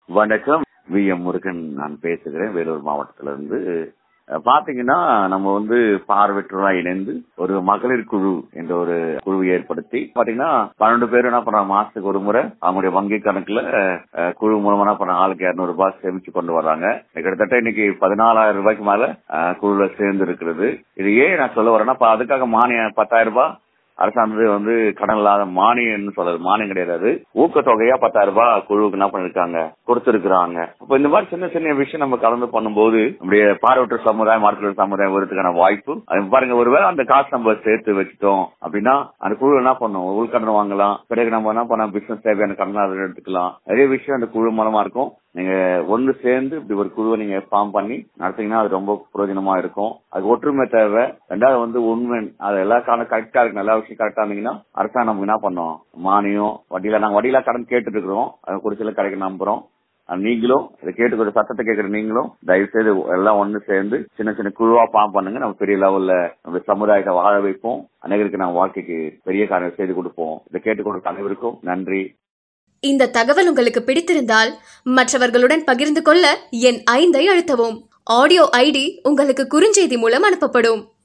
வணக்கம் V M Murugan நான் பேசுகிறேன் வேலூர் மாவட்டத்துல இருந்து அஹ் பாத்தீங்கன்னா நம்ம வந்து பார்வையற்றோரா இணைந்து ஒரு மகளிர் குழு என்ற ஒரு குழுவை ஏற்படுத்தி பாத்தீங்கன்னா பன்னெண்டு பேர் என்ன பண்றாங்க மாசத்துக்கு ஒரு முறை அவங்களுடைய வங்கி கணக்குல அஹ், குழு மூலமா என்ன பண்றாங்க ஆளுக்கு இருநூறு ரூபாய் சேமிச்சு கொண்டு வர்றாங்க கிட்டத்தட்ட இன்னைக்கு பதினாலாயிரம் ரூபாய்க்கு மேல அஹ், குழுல சேர்ந்து இருக்கிறது இது ஏன் நான் சொல்ல வரேன்னா இப்ப அதுக்காக மானியம் பத்தாயிரம் ரூபாய் அரசாங்கம் வந்து கடன் இல்லாத மானியம்னு சொல்றது மானியம் கிடையாது அது ஊக்கத்தொகையா பத்தாயிரம் ரூபாய் குழுவுக்கு என்ன பண்ணிருக்காங்க கொடுத்திருக்கிறாங்க அப்ப இந்த மாதிரி சின்ன சின்ன விஷயம் நம்ம கலந்து பண்ணும்போது நம்முடைய பார்வையற்ற சமுதாயம் மாற்றுத்திறன் சமுதாயம் வருவதற்கான வாய்ப்பு அது பாருங்க ஒருவேளை அந்த காசு நம்ம சேர்த்து வச்சுட்டோம் அப்படின்னா அந்த குழு என்ன பண்ணும் உள்கடன் வாங்கலாம் பிறகு நம்ம என்ன பண்ணலாம் பிசினஸ் தேவையான கடன் அதை எடுத்துக்கலாம் நிறைய விஷயம் அந்த குழு மூலமா இருக்கும் நீங்க ஒன்று சேர்ந்து இப்படி ஒரு குழுவை நீங்க ஃபார்ம் பண்ணி நடத்தீங்கன்னா அது ரொம்ப பிரயோஜனமா இருக்கும் அது ஒற்றுமை தேவை ரெண்டாவது வந்து உண்மை அது எல்லா காரணம் கரெக்டா இருக்கு எல்லா விஷயம் கரெக்டா இருந்தீங்கன்னா அரசாங்கம் நமக்கு என்ன பண்ணோம் மானியம் வட்டியில நாங்க வட்டியில கடன் கேட்டுட்டு இருக்கிறோம் அது குறிச்சில கிடைக்க நம்புறோம் அது நீங்களும் இதை கேட்டுக்கிற சத்தத்தை கேட்கிற நீங்களும் தயவு செய்து எல்லாம் ஒண்ணு சேர்ந்து சின்ன சின்ன குழுவா ஃபார்ம் பண்ணுங்க நம்ம பெரிய லெவல்ல நம்ம சமுதாயத்தை வாழ வைப்போம் அனைவருக்கு நம்ம வாழ்க்கைக்கு பெரிய காரியம் செய்து கொடுப்போம் இதை கேட்டுக்கொடுத்த அனைவருக்கும் நன்றி இந்த தகவல் உங்களுக்கு பிடித்திருந்தால் மற்றவர்களுடன் பகிர்ந்து கொள்ள என் ஐந்தை அழுத்தவும் ஆடியோ ஐடி உங்களுக்கு குறுஞ்செய்தி மூலம் அனுப்பப்படும்